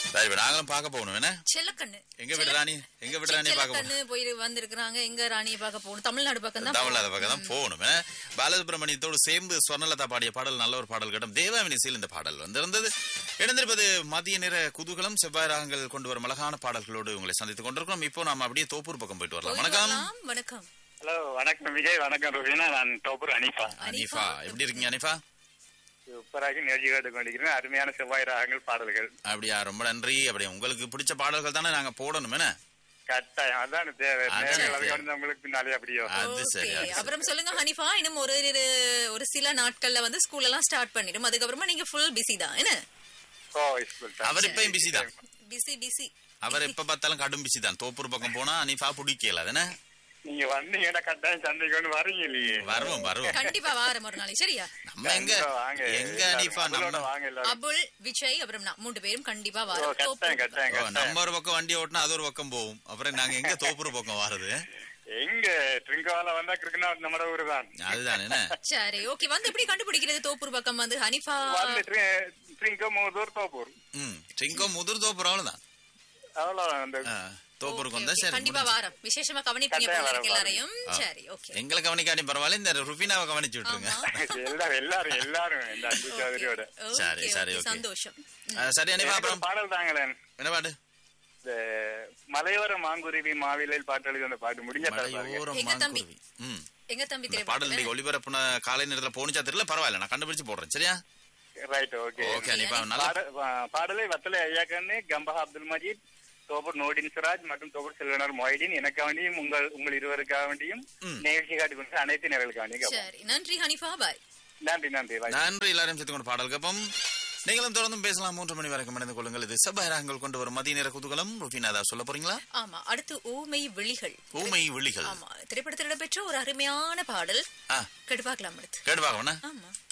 சரி இப்ப நாங்களும் பார்க்க போகணும் என்ன செல்லக்கண்ணு எங்க விடு ராணி எங்க விடு ராணி பார்க்க போகணும் செல்லக்கண்ணு போய் வந்திருக்கிறாங்க எங்க ராணியை பார்க்க போகணும் தமிழ்நாடு பக்கம் தான் தமிழ்நாடு பக்கம் தான் போகணும் என்ன? பாலசுப்ரமணியத்தோடு சேர்ந்து ஸ்வர்ணலதா பாடிய பாடல் நல்ல ஒரு பாடல் கட்டம் தேவாவினிசையில் இந்த பாடல் வந்திருந்தது இணைந்திருப்பது மதிய நேர குதூகலம் செவ்வாய் ராகங்கள் கொண்டு வரும் அழகான பாடல்களோடு உங்களை சந்தித்துக் கொண்டிருக்கிறோம் இப்போ நாம அப்படியே தோப்பூர் பக்கம் போயிட்டு வரலாம் போய் வணக்கம் வரலாம். வணக்கம் ஹலோ வணக்கம் விஜய் வணக்கம் ருபீனா நான் டோப்பர் அனிஃபா அனிஃபா எப்படி இருக்கீங்க அனிஃபா சூப்பராக நிகழ்ச்சி கேட்டுக் கொண்டிருக்கிறேன் அருமையான செவ்வாய் ராகங்கள் பாடல்கள் அப்படியா ரொம்ப நன்றி அப்படியே உங்களுக்கு பிடிச்ச பாடல்கள் தானே நாங்க போடணும் என்ன கட்டாயம் அதான் தேவை அதான் நேர்கள் தேவை. அதுக்கு வந்து உங்களுக்கு பின்னாலே அப்படியோ அது சரி Okay. அது சரி. அப்புறம் சொல்லுங்க ஹனிஃபா இன்னும் ஒரு இரு- ஒரு சில நாட்கள்ல வந்து ஸ்கூல் எல்லாம் ஸ்டார்ட் பண்ணிடும் அதுக்கப்புறமா நீங்க ஃபுல் பிஸி தான் என்ன ஓ ஸ்கூல் அவர் இப்பயும் பிஸி தான் பிஸி பிஸி அவர் எப்ப பார்த்தாலும் கடும் பிஸி தான் தோப்பூர் பக்கம் போனா அனிஃபா பிடிக்கல அதுன்னு நீங்க வந்தீங்கன்னா கட்டாயம் சந்தைக்கு வந்து வரீங்க இல்லையே வருவோம் வருவோம் கண்டிப்பா வாரம் ஒரு நாளைக்கு சரியா நம்ம எங்க கண்டிப்பா வாங்க எங்க எல்லாரும். அனிஃபா அவங்களோட நம்ம வாங்க எல்லாரும் அபுல் விஜய் அப்புறம் நான் மூன்று பேரும் கண்டிப்பா ஓ வாரம் கட்டாயம் கட்டாயம் ஓ, கட்டாயம் நம்ம ஒரு பக்கம் வண்டி ஓட்டினா அது ஒரு பக்கம் போகும் அப்புறம் நாங்க எங்க தோப்பூர் பக்கம் வாரது எங்க ட்ரிங்கோல வந்தா கிருஷ்ணா நம்ம ஊரு தான் அதுதான் என்ன சரி ஓகே வந்து எப்படி கண்டுபிடிக்கிறது தோப்பூர் பக்கம் வந்து ஹனிஃபா வந்து ட்ரிங்கோ மூதூர் தோப்பூர் ம் ட்ரிங்கோ முதிர் தோப்பூர் அவ்வளவுதான் அவ்வளவுதான் அந்த ஆ, தோப்பூருக்கு Okay, வந்தா okay. சரி கண்டிப்பா முடிஞ்சுச்சு. வாரம் விசேஷமா கவனிப்பீங்க கட்டாயம் போல இருக்கு வாரம், எல்லாரையும் சரி ஓகே எங்களை கவனிக்காட்டி பரவாயில்ல இந்த ருஃபினாவை கவனிச்சு விட்டுருங்க எல்லாரும் எல்லாரும் எல்லாரும் இந்த அன்பு சௌதரியோட சரி, சரி, okay. சந்தோஷம் ஆ, சரி அனிஃபா எனக்கு அப்புறம் ஒரு பாடல் தாங்களேன் என்ன பாட்டு இந்த மலையோர மாங்குருவி மாவிலையில் பாட்டு எழுதி அந்த பாட்டு முடிஞ்ச பாருங்க மலையோரம் எங்க தம்பி? மாங்குருவி ம் எங்க தம்பி இந்த பாடல் திரைப்படத்துல இன்னைக்கு ஒளிபரப்புன காலை நேரத்துல போனிச்சா தெரியல பரவாயில்ல நான் கண்டுபிடிச்சு போடுறேன் சரியா ரைட் ஓகே ஓகே அனிஃபா நல்லா பாடலை வத்தலை ஐயாக்கண்ணு கம்பஹா அப்துல் மஜீத் தோபர் நோடின் சிராஜ் மற்றும் தோபர் செல்வனார் மொய்டின் எனக்காக வேண்டியும் உங்கள் உங்கள் இருவருக்காக வேண்டியும் ம். நிகழ்ச்சி காட்டி கொண்டு அனைத்து நேர்களுக்காக வேண்டியும் சரி நன்றி ஹனிஃபா பாய் நன்றி நன்றி right. நன்றி எல்லாரும் சேர்த்து கொண்டு பாடல் கப்பம் நீங்களும் தொடர்ந்தும் பேசலாம் மூன்று மணி வரைக்கும் இணைந்து கொள்ளுங்கள் இது செவ்வாயிரங்கள் கொண்டு வரும் மதிய நேர குதூகலம் ருஃபினாதா சொல்ல போறீங்களா ஆமா அடுத்து ஊமை விழிகள் ஊமை விழிகள் ஆமா திரைப்படத்தில் இடம்பெற்ற ஒரு அருமையான பாடல் ஆ கெடுப்பாக்கலாம் அடுத்து கேட்டு பார்க்கணும் ஆமா